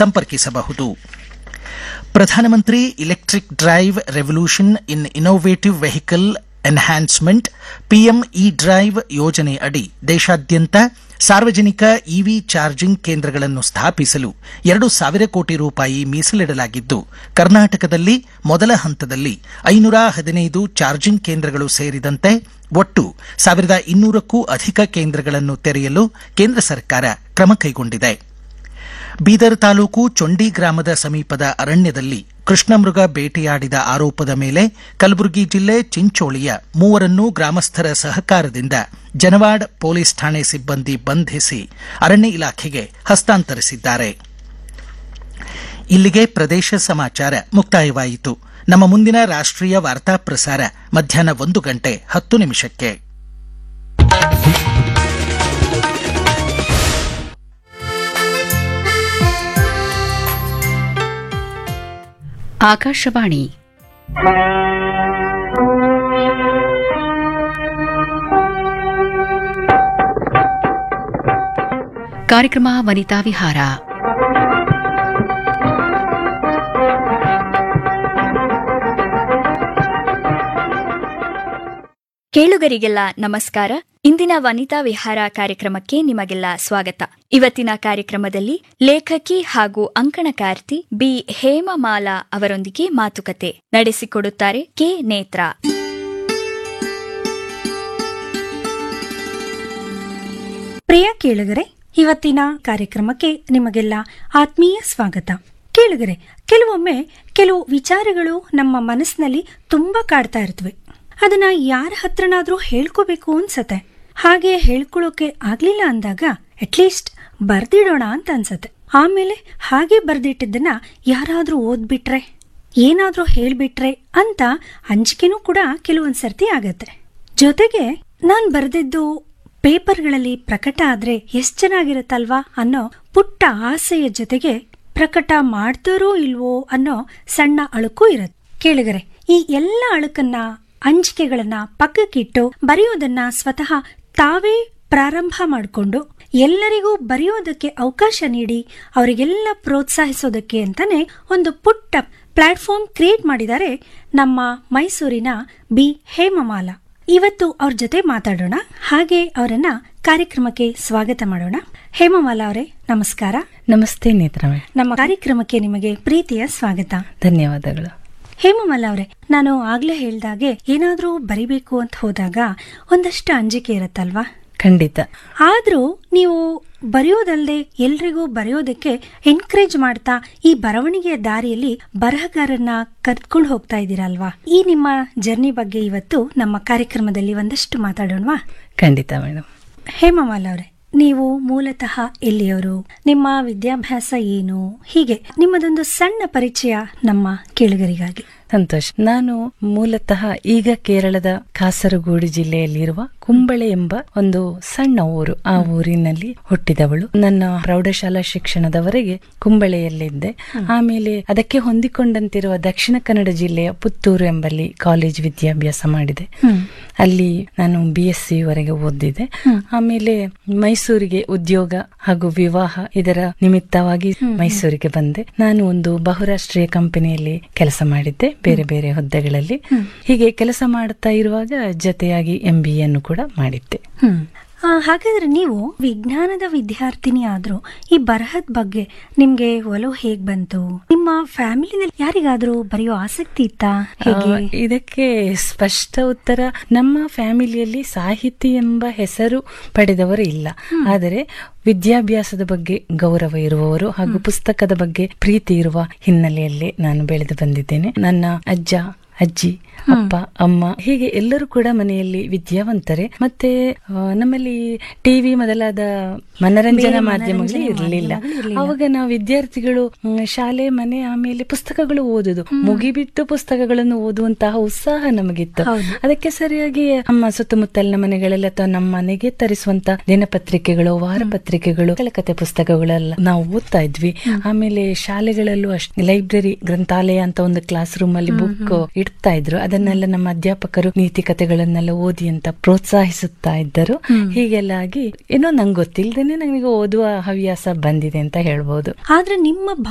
ಸಂಪರ್ಕಿಸಬಹುದು ಪ್ರಧಾನಮಂತ್ರಿ electric drive revolution in innovative vehicle enhancement PM E drive ಯೋಜನೆ ಅಡಿ ದೇಶಾದ್ಯಂತ ಸಾರ್ವಜನಿಕ ಇವಿ ಚಾರ್ಜಿಂಗ್ ಕೇಂದ್ರಗಳನ್ನು ಸ್ಥಾಪಿಸಲು ಎರಡು ಸಾವಿರ ಕೋಟಿ ರೂಪಾಯಿ ಮೀಸಲಿಡಲಾಗಿದ್ದು ಕರ್ನಾಟಕದಲ್ಲಿ ಮೊದಲ ಹಂತದಲ್ಲಿ ಐನೂರ ಹದಿನೈದು ಚಾರ್ಜಿಂಗ್ ಕೇಂದ್ರಗಳು ಸೇರಿದಂತೆ ಒಟ್ಟು ಸಾವಿರದ ಇನ್ನೂರಕ್ಕೂ ಅಧಿಕ ಕೇಂದ್ರಗಳನ್ನು ತೆರೆಯಲು ಕೇಂದ್ರ ಸರ್ಕಾರ ಕ್ರಮ ಕೈಗೊಂಡಿದೆ ಬೀದರ್ ತಾಲೂಕು ಚೊಂಡಿ ಗ್ರಾಮದ ಸಮೀಪದ ಅರಣ್ಯದಲ್ಲಿ ಕೃಷ್ಣಮೃಗ ಬೇಟೆಯಾಡಿದ ಆರೋಪದ ಮೇಲೆ ಕಲಬುರಗಿ ಜಿಲ್ಲೆ ಚಿಂಚೋಳಿಯ ಮೂವರನ್ನು ಗ್ರಾಮಸ್ಥರ ಸಹಕಾರದಿಂದ ಜನವಾಡ್ ಪೊಲೀಸ್ ಠಾಣೆ ಸಿಬ್ಬಂದಿ ಬಂಧಿಸಿ ಅರಣ್ಯ ಇಲಾಖೆಗೆ ಹಸ್ತಾಂತರಿಸಿದ್ದಾರೆ ಇಲ್ಲಿಗೆ ಪ್ರದೇಶ ಸಮಾಚಾರ ಮುಕ್ತಾಯವಾಯಿತು ನಮ್ಮ ಮುಂದಿನ ರಾಷ್ಟ್ರೀಯ ವಾರ್ತಾ ಪ್ರಸಾರ ಮಧ್ಯಾಹ್ನ ಒಂದು ಗಂಟೆ ಹತ್ತು ನಿಮಿಷಕ್ಕೆ ಆಕಾಶವಾಣಿ ಕಾರ್ಯಕ್ರಮ ವನಿತಾ ವಿಹಾರ ಕೇಳುಗರಿಗೆಲ್ಲ ನಮಸ್ಕಾರ ಇಂದಿನ ವನಿತಾ ವಿಹಾರ ಕಾರ್ಯಕ್ರಮಕ್ಕೆ ನಿಮಗೆಲ್ಲ ಸ್ವಾಗತ ಇವತ್ತಿನ ಕಾರ್ಯಕ್ರಮದಲ್ಲಿ ಲೇಖಕಿ ಹಾಗೂ ಅಂಕಣಕಾರ್ತಿ ಬಿ ಹೇಮಮಾಲಾ ಅವರೊಂದಿಗೆ ಮಾತುಕತೆ ನಡೆಸಿಕೊಡುತ್ತಾರೆ ಕೆ ನೇತ್ರಾ ಪ್ರಿಯ ಕೇಳುಗರೆ ಇವತ್ತಿನ ಕಾರ್ಯಕ್ರಮಕ್ಕೆ ನಿಮಗೆಲ್ಲ ಆತ್ಮೀಯ ಸ್ವಾಗತ ಕೇಳುಗರೆ ಕೆಲವೊಮ್ಮೆ ಕೆಲವು ವಿಚಾರಗಳು ನಮ್ಮ ಮನಸ್ಸಿನಲ್ಲಿ ತುಂಬಾ ಕಾಡ್ತಾ ಇರ್ತವೆ ಅದನ್ನ ಯಾರ ಹತ್ರನಾದ್ರೂ ಹೇಳ್ಕೋಬೇಕು ಅನ್ಸತ್ತೆ ಹಾಗೆ ಹೇಳ್ಕೊಳ್ಳೋಕೆ ಆಗ್ಲಿಲ್ಲ ಅಂದಾಗ ಅಟ್ಲೀಸ್ಟ್ ಬರ್ದಿಡೋಣ ಅಂತ ಅನ್ಸತ್ತೆ ಆಮೇಲೆ ಹಾಗೆ ಬರ್ದಿಟ್ಟಿದ್ದನ್ನ ಯಾರಾದ್ರೂ ಓದ್ಬಿಟ್ರೆ ಏನಾದ್ರೂ ಹೇಳ್ಬಿಟ್ರೆ ಅಂತ ಅಂಜಿಕೆನೂ ಕೂಡ ಕೆಲವೊಂದ್ ಸರ್ತಿ ಆಗತ್ತೆ ಜೊತೆಗೆ ನಾನ್ ಬರ್ದಿದ್ದು ಪೇಪರ್ಗಳಲ್ಲಿ ಪ್ರಕಟ ಆದ್ರೆ ಎಷ್ಟ್ ಚೆನ್ನಾಗಿರುತ್ತಲ್ವಾ ಅನ್ನೋ ಪುಟ್ಟ ಆಸೆಯ ಜೊತೆಗೆ ಪ್ರಕಟ ಮಾಡ್ತಾರೋ ಇಲ್ವೋ ಅನ್ನೋ ಸಣ್ಣ ಅಳುಕು ಇರತ್ತೆ ಕೇಳಿಗರೆ ಈ ಎಲ್ಲ ಅಳುಕನ್ನ ಅಂಜಿಕೆಗಳನ್ನ ಪಕ್ಕಕ್ಕಿಟ್ಟು ಬರೆಯೋದನ್ನ ಸ್ವತಃ ತಾವೇ ಪ್ರಾರಂಭ ಮಾಡಿಕೊಂಡು ಎಲ್ಲರಿಗೂ ಬರೆಯೋದಕ್ಕೆ ಅವಕಾಶ ನೀಡಿ ಅವರಿಗೆಲ್ಲ ಪ್ರೋತ್ಸಾಹಿಸೋದಕ್ಕೆ ಅಂತಾನೆ ಒಂದು ಪುಟ್ಟ ಪ್ಲಾಟ್ಫಾರ್ಮ್ ಕ್ರಿಯೇಟ್ ಮಾಡಿದ್ದಾರೆ ನಮ್ಮ ಮೈಸೂರಿನ ಬಿ ಹೇಮಮಾಲಾ ಇವತ್ತು ಅವ್ರ ಜೊತೆ ಮಾತಾಡೋಣ ಹಾಗೆ ಅವರನ್ನ ಕಾರ್ಯಕ್ರಮಕ್ಕೆ ಸ್ವಾಗತ ಮಾಡೋಣ ಹೇಮಮಾಲಾ ಅವರೇ ನಮಸ್ಕಾರ ನಮಸ್ತೆ ನೇತ್ರಮೆ ನಮ್ಮ ಕಾರ್ಯಕ್ರಮಕ್ಕೆ ನಿಮಗೆ ಪ್ರೀತಿಯ ಸ್ವಾಗತ ಧನ್ಯವಾದಗಳು ಹೇಮಮಲ್ಲ ಅವರೇ ನಾನು ಆಗ್ಲೇ ಹೇಳ್ದಾಗೆ ಏನಾದ್ರೂ ಬರಿಬೇಕು ಅಂತ ಹೋದಾಗ ಒಂದಷ್ಟು ಅಂಜಿಕೆ ಇರತ್ತಲ್ವಾ ಖಂಡಿತ ಆದ್ರೂ ನೀವು ಬರೆಯೋದಲ್ಲದೆ ಎಲ್ರಿಗೂ ಬರೆಯೋದಕ್ಕೆ ಎನ್ಕರೇಜ್ ಮಾಡ್ತಾ ಈ ಬರವಣಿಗೆಯ ದಾರಿಯಲ್ಲಿ ಬರಹಗಾರನ್ನ ಕರ್ಕೊಂಡು ಹೋಗ್ತಾ ಇದ್ದೀರಲ್ವಾ ಈ ನಿಮ್ಮ ಜರ್ನಿ ಬಗ್ಗೆ ಇವತ್ತು ನಮ್ಮ ಕಾರ್ಯಕ್ರಮದಲ್ಲಿ ಒಂದಷ್ಟು ಮಾತಾಡೋಣವಾ ಖಂಡಿತ ಮೇಡಮ್ ಹೇಮಮಾಲ ಅವರೇ ನೀವು ಮೂಲತಃ ಎಲ್ಲಿಯವರು ನಿಮ್ಮ ವಿದ್ಯಾಭ್ಯಾಸ ಏನು ಹೀಗೆ ನಿಮ್ಮದೊಂದು ಸಣ್ಣ ಪರಿಚಯ ನಮ್ಮ ಕೇಳುಗರಿಗಾಗಿ ಸಂತೋಷ್ ನಾನು ಮೂಲತಃ ಈಗ ಕೇರಳದ ಕಾಸರಗೋಡು ಜಿಲ್ಲೆಯಲ್ಲಿರುವ ಕುಂಬಳೆ ಎಂಬ ಒಂದು ಸಣ್ಣ ಊರು ಆ ಊರಿನಲ್ಲಿ ಹುಟ್ಟಿದವಳು ನನ್ನ ಪ್ರೌಢಶಾಲಾ ಶಿಕ್ಷಣದವರೆಗೆ ಕುಂಬಳೆಯಲ್ಲಿದ್ದೆ ಆಮೇಲೆ ಅದಕ್ಕೆ ಹೊಂದಿಕೊಂಡಂತಿರುವ ದಕ್ಷಿಣ ಕನ್ನಡ ಜಿಲ್ಲೆಯ ಪುತ್ತೂರು ಎಂಬಲ್ಲಿ ಕಾಲೇಜ್ ವಿದ್ಯಾಭ್ಯಾಸ ಮಾಡಿದೆ ಅಲ್ಲಿ ನಾನು ಬಿ ಎಸ್ ಸಿ ವರೆಗೆ ಓದಿದೆ ಆಮೇಲೆ ಮೈಸೂರಿಗೆ ಉದ್ಯೋಗ ಹಾಗೂ ವಿವಾಹ ಇದರ ನಿಮಿತ್ತವಾಗಿ ಮೈಸೂರಿಗೆ ಬಂದೆ ನಾನು ಒಂದು ಬಹುರಾಷ್ಟ್ರೀಯ ಕಂಪನಿಯಲ್ಲಿ ಕೆಲಸ ಮಾಡಿದ್ದೆ ಬೇರೆ ಬೇರೆ ಹುದ್ದೆಗಳಲ್ಲಿ ಹೀಗೆ ಕೆಲಸ ಮಾಡ್ತಾ ಇರುವಾಗ ಜೊತೆಯಾಗಿ ಎಂ ಬಿ ಅನ್ನು ಕೂಡ ಮಾಡಿದ್ದೆ ಹ್ಮ್ ಆ, ಹಾಗಾದ್ರೆ ನೀವು ವಿಜ್ಞಾನದ ವಿದ್ಯಾರ್ಥಿನಿ ಆದ್ರೂ ಈ ಬರಹದ ಬಗ್ಗೆ ನಿಮ್ಗೆ ಒಲವು ಹೇಗ್ ಬಂತು ನಿಮ್ಮ ಫ್ಯಾಮಿಲಿನಲ್ಲಿ ಯಾರಿಗಾದ್ರೂ ಬರೆಯೋ ಆಸಕ್ತಿ ಇತ್ತಾ ಹೇಗೆ ಆ, ಇದಕ್ಕೆ ಸ್ಪಷ್ಟ ಉತ್ತರ ನಮ್ಮ ಫ್ಯಾಮಿಲಿಯಲ್ಲಿ ಸಾಹಿತಿ ಎಂಬ ಹೆಸರು ಪಡೆದವರು ಇಲ್ಲ ಆದರೆ ವಿದ್ಯಾಭ್ಯಾಸದ ಬಗ್ಗೆ ಗೌರವ ಇರುವವರು ಹಾಗೂ ಪುಸ್ತಕದ ಬಗ್ಗೆ ಪ್ರೀತಿ ಇರುವ ಹಿನ್ನೆಲೆಯಲ್ಲಿ ನಾನು ಬೆಳೆದು ಬಂದಿದ್ದೇನೆ ನನ್ನ ಅಜ್ಜ ಅಜ್ಜಿ ಅಪ್ಪ ಅಮ್ಮ ಹೀಗೆ ಎಲ್ಲರೂ ಕೂಡ ಮನೆಯಲ್ಲಿ ವಿದ್ಯಾವಂತರೆ ಮತ್ತೆ ಆ, ನಮ್ಮಲ್ಲಿ ಟಿವಿ ಮೊದಲಾದ ಮನರಂಜನಾ ಮಾಧ್ಯಮಗಳು ಇರಲಿಲ್ಲ ಅವಾಗ ನಾವು ವಿದ್ಯಾರ್ಥಿಗಳು ಮ್, ಶಾಲೆ ಮನೆ ಆಮೇಲೆ ಪುಸ್ತಕಗಳು ಓದುದು ಮುಗಿಬಿಟ್ಟು ಪುಸ್ತಕಗಳನ್ನು ಓದುವಂತಹ ಉತ್ಸಾಹ ನಮಗಿತ್ತು ಅದಕ್ಕೆ ಸರಿಯಾಗಿ ನಮ್ಮ ಸುತ್ತಮುತ್ತಲಿನ ಮನೆಗಳಲ್ಲಿ ಅಥವಾ ನಮ್ಮ ಮನೆಗೆ ತರಿಸುವಂತ ದಿನಪತ್ರಿಕೆಗಳು ವಾರಪತ್ರಿಕೆಗಳು ಕತೆ ಪುಸ್ತಕಗಳೆಲ್ಲ ನಾವು ಓದ್ತಾ ಇದ್ವಿ ಆಮೇಲೆ ಶಾಲೆಗಳಲ್ಲೂ ಅಷ್ಟೇ ಲೈಬ್ರರಿ ಗ್ರಂಥಾಲಯ ಅಂತ ಒಂದು ಕ್ಲಾಸ್ ರೂಮ್ ಅಲ್ಲಿ ಬುಕ್ ಇಡ್ತಾ ಇದ್ರು ಅದನ್ನೆಲ್ಲ ನಮ್ಮ ಅಧ್ಯಾಪಕರು ನೀತಿ ಕಥೆಗಳನ್ನೆಲ್ಲ ಓದಿ ಅಂತ ಪ್ರೋತ್ಸಾಹಿಸುತ್ತಾ ಇದ್ದರು ಹೀಗೆಲ್ಲ ಆಗಿ ಏನೋ ನಂಗೆ ಗೊತ್ತಿಲ್ಲದೇನೆ ನನಗೆ ಓದುವ ಹವ್ಯಾಸ ಬಂದಿದೆ ಅಂತ ಹೇಳ್ಬೋದು ಆದ್ರೆ ನಿಮ್ಮ